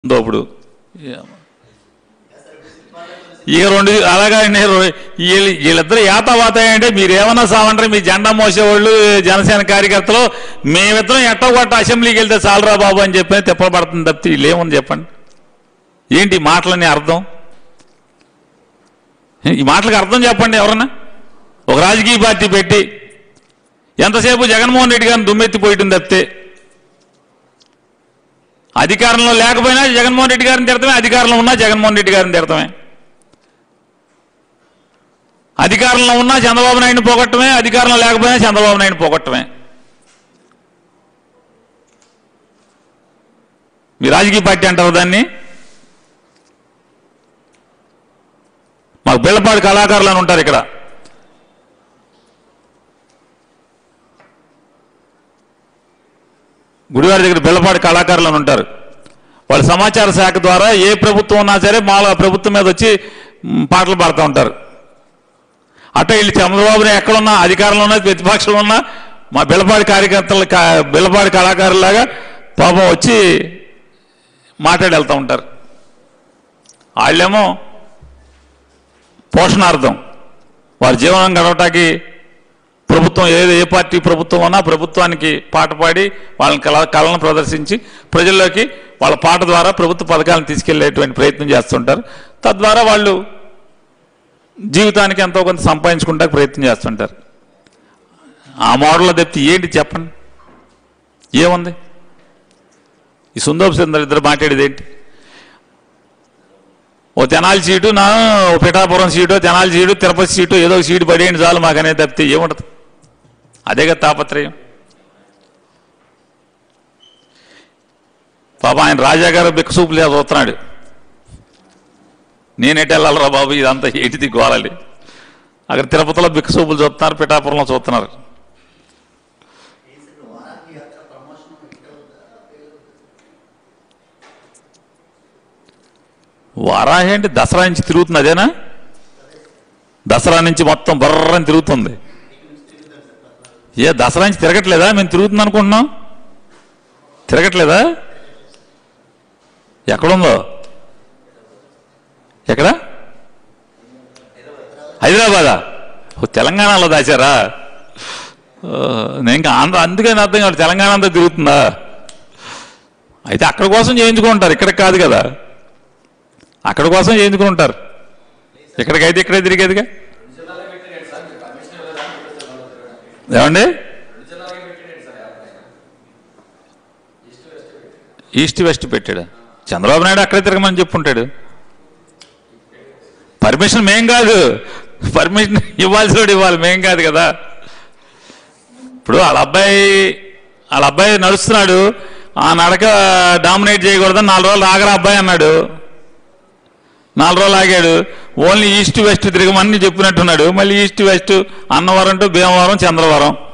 దోపుడు ఇక రెండు అలాగా వీళ్ళు వీళ్ళిద్దరు యాతవాత అంటే మీరు ఏమన్నా సావంటారు మీ జెండా మోసేవాళ్ళు జనసేన కార్యకర్తలు మేమిద్దరం ఎట్టో కొట్ట అసెంబ్లీకి వెళ్తే చాలరా బాబు అని చెప్పి తిప్పబడుతుంది తప్పితే వీళ్ళు ఏముంది చెప్పండి ఏంటి ఈ మాటలని అర్థం ఈ మాటలకు అర్థం చెప్పండి ఎవరన్నా ఒక రాజకీయ పార్టీ పెట్టి ఎంతసేపు జగన్మోహన్ రెడ్డి గారిని దుమ్మెత్తిపోయటం తప్పితే అధికారంలో లేకపోయినా జగన్మోహన్ రెడ్డి గారిని తిడతామే అధికారంలో ఉన్నా జగన్మోహన్ రెడ్డి గారిని తిడతామే అధికారంలో ఉన్నా చంద్రబాబు నాయుడిని పోగొట్టమే అధికారంలో లేకపోయినా చంద్రబాబు నాయుడిని పోగొట్టమే మీ రాజకీయ పార్టీ అంటారు దాన్ని మాకు బిళ్ళపాడు కళాకారులు అని ఉంటారు ఇక్కడ గుడివారి దగ్గర బిళ్ళపాడు కళాకారులు అని ఉంటారు వాళ్ళు సమాచార శాఖ ద్వారా ఏ ప్రభుత్వం ఉన్నా సరే మామూలుగా ప్రభుత్వం మీద వచ్చి మ్, పాటలు పాడుతూ ఉంటారు అట్ట వీళ్ళు చంద్రబాబుని ఎక్కడున్నా అధికారంలో ఉన్నా ప్రతిపక్షంలో ఉన్నా మా బిల్లపాడి కార్యకర్తలు కా- బిల్లపాడి కళాకారులాగా పాపం వచ్చి మాట్లాడి వెళ్తూ ఉంటారు వాళ్ళేమో పోషణార్థం వారి జీవనం గడవటానికి ప్రభుత్వం ఏది ఏ పార్టీ ప్రభుత్వం ఉన్నా ప్రభుత్వానికి పాట పాడి వాళ్ళని కళ కళను ప్రదర్శించి ప్రజల్లోకి వాళ్ళ పాట ద్వారా ప్రభుత్వ పథకాలను తీసుకెళ్లేటువంటి ప్రయత్నం చేస్తుంటారు తద్వారా వాళ్ళు జీవితానికి ఎంతో కొంత సంపాదించుకుంటానికి ప్రయత్నం చేస్తుంటారు ఆ మోడల్లో తప్పితే ఏంటి చెప్పండి ఏముంది ఈ సుందోపు సుందరు ఇద్దరు మాట్లాడేది ఏంటి ఓ తెనాలి సీటు నా ఓ Pithapuram seat Tenali seat Tirupati seat ఏదో ఒక సీటు పడేయండి చాలు మాకనే తప్పితే ఏముండదు అదే కదా తాపత్రయం పాప ఆయన రాజా గారు బిక్కసూపు లేదు చూస్తున్నాడు నేనెటు వెళ్ళాలరా బాబు ఇదంతా ఏంటిది గోళాలి అక్కడ తిరుపతిలో బిక్కసూపులు చూస్తున్నారు పిఠాపురంలో చూస్తున్నారు వారాహి అంటే దసరా నుంచి తిరుగుతుంది అదేనా దసరా నుంచి మొత్తం బర్రని తిరుగుతుంది ఏ దసరా నుంచి తిరగట్లేదా మేము తిరుగుతుంది అనుకుంటున్నాం తిరగట్లేదా ఎక్కడుందో ఎక్కడ హైదరాబాదా ఓ, తెలంగాణలో దాచారా ఓ, నేను ఇంకా ఆంధ్ర అందుకని అర్థం కాదు తెలంగాణ అంతా తిరుగుతుందా అయితే అక్కడ కోసం చేయించుకుంటారు ఇక్కడ కాదు కదా అక్కడ కోసం చేయించుకుంటారు ఎక్కడికైతే ఇక్కడే తిరిగేదిగా ఏమండి ఈస్ట్ వెస్ట్ పెట్టాడు చంద్రబాబు నాయుడు అక్కడే తిరగమని చెప్పుంటాడు పర్మిషన్ మేం కాదు పర్మిషన్ ఇవ్వాల్సిన వాడు ఇవ్వాలి మేం కాదు కదా ఇప్పుడు వాళ్ళ అబ్బాయి వాళ్ళ అబ్బాయి నడుస్తున్నాడు ఆ నడక డామినేట్ చేయకూడదని నాలుగు రోజులు ఆగరా అబ్బాయి అన్నాడు నాలుగు రోజులు ఆగాడు ఓన్లీ ఈస్ట్ వెస్ట్ తిరగమని చెప్పినట్టున్నాడు మళ్ళీ east west Annavaram to Bhimavaram Chandravaram